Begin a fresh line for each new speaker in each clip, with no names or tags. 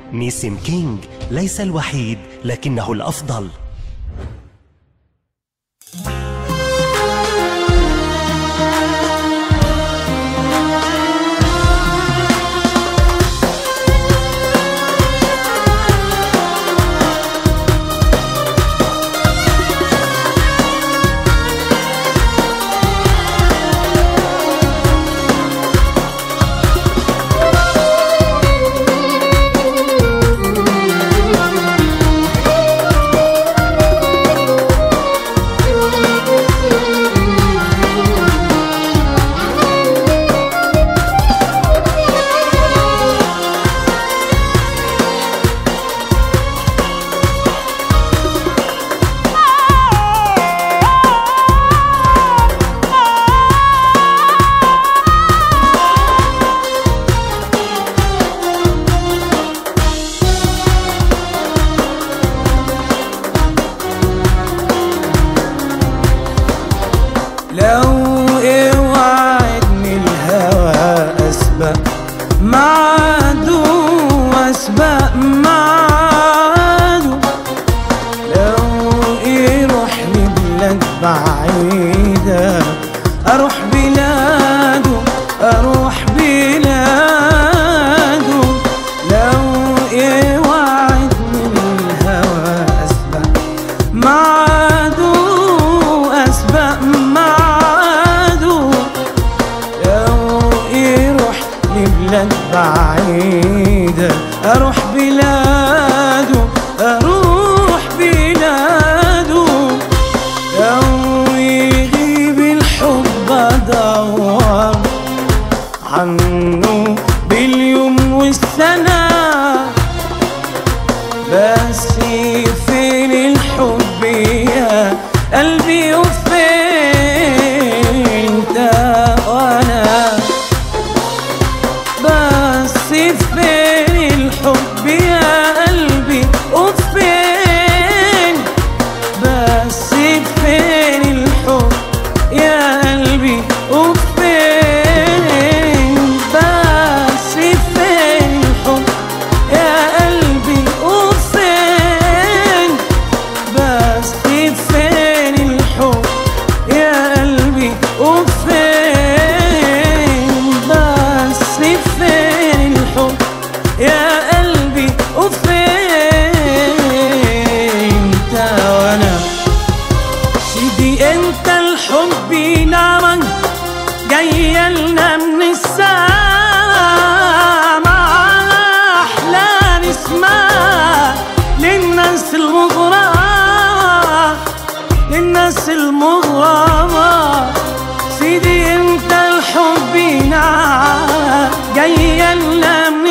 نيسم كينج ليس الوحيد لكنه الأفضل
لو اوعدني الهوى اسبق معاده واسبق معاده لو يروح لبلاد بعيدة اروح بلاده اروح بلاده لو يوعدني الهوى اسبق معاده أسبق معاده لو يروح لبلاد بعيدة أروح بلاده أروح بلاده لو يغيب الحب أدور عنه باليوم والسنة بس فين الحب يا قلبي وفين انت وانا بس فين الحب يا قلبي وفين بس فين الحب يا قلبي وفين بس فين الحب يا قلبي وفين بس فين الحب يا قلبي وفين بس فين الحب يا قلبي وفين انت وانا سيدي انت الحب نعمك جاية لنا من السما احلى نسمع للناس المغرمة للناس المغرمة سيدي انت الحب نعم جاية لنا من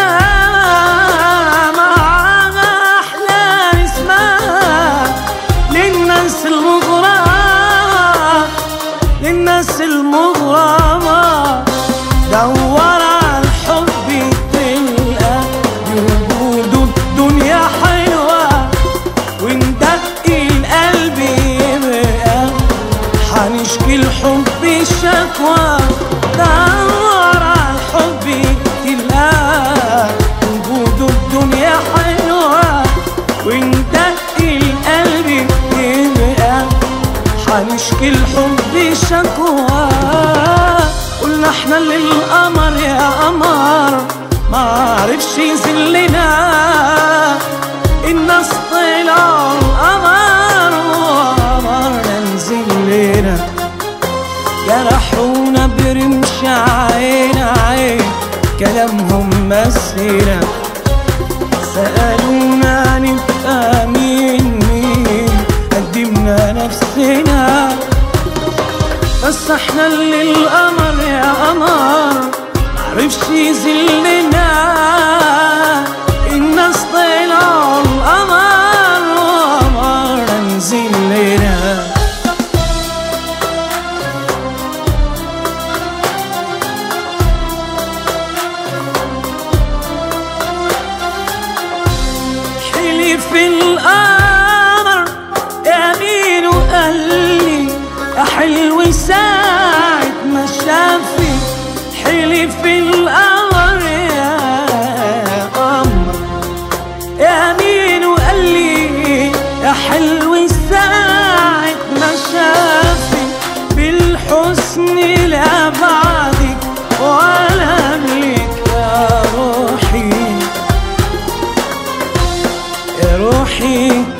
السما احلى نسمع للناس المغرمة للناس المغرمة دور على الحب تلقى بوجوده الدنيا حلوة وندق القلب يبقى حنشكي الحب شكوى دور على الحب تلقى وجوده الدنيا حلوة وندق القلب يبقى حنشكي الحب شكوى قلنا احنا للقمر يا قمر ما عرفش يذلنا الناس طلعوا القمر وقمرنا نزلنا جرحونا برمش عين عين كلامهم مسينا سألونا نبقى مين مين قدمنا نفسنا بس احنا اللي القمر يا قمر معرفش يذلنا الناس طلعوا القمر وقمرنا نزلنا حلف القمر يمين وقال لي يا حلو ساعة ما شافي حلف القمر يا قمر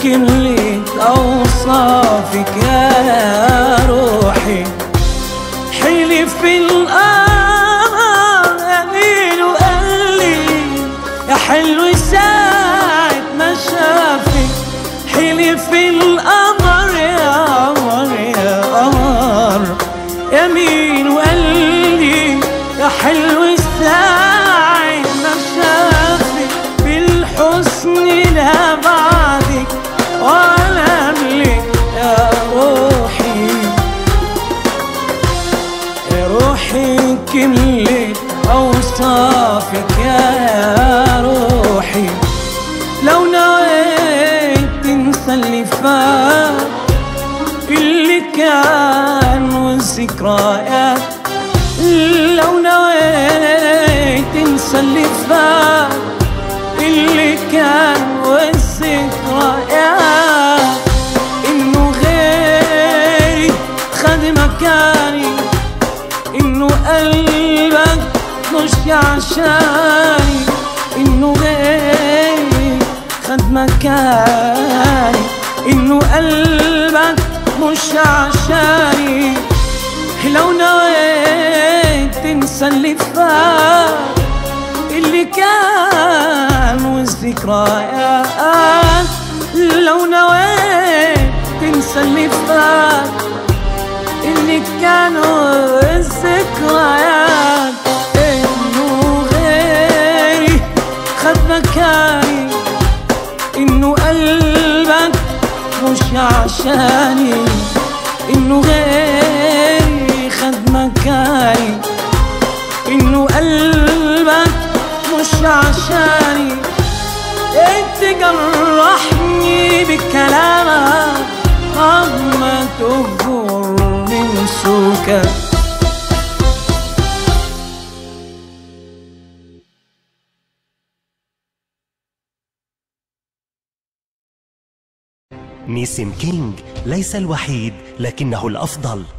كملت أوصافك يا روحي حلف القمر أمين وقال لي يا حلو ساعة ما شافك حلف القمر يا قمر يا قمر يمين وقال لي يا حلو ساعة ما شافك بالحسن لا بعدك ولا قبلك يا روحي يا روحي كملت أوصافك يا روحي لو نويت تنسى اللي فات اللي كان والذكريات لو نويت تنسى اللي فات اللي كان والذكريات انه غيري خد مكاني انه قلبك مش عشاني انه غيري خد مكاني انه قلبك مش عشاني لو نويت تنسى اللي فات اللي كان والذكريات لو نويت تنسى اللي فات اللي كانوا الذكريات انه غيري خد مكاني انه قلبك مش عشاني انه غيري خد مكاني انه قلبك مش عشاني انت جرحني بكلامك عما تهجر من سوكك
نيسم كينج ليس الوحيد لكنه الأفضل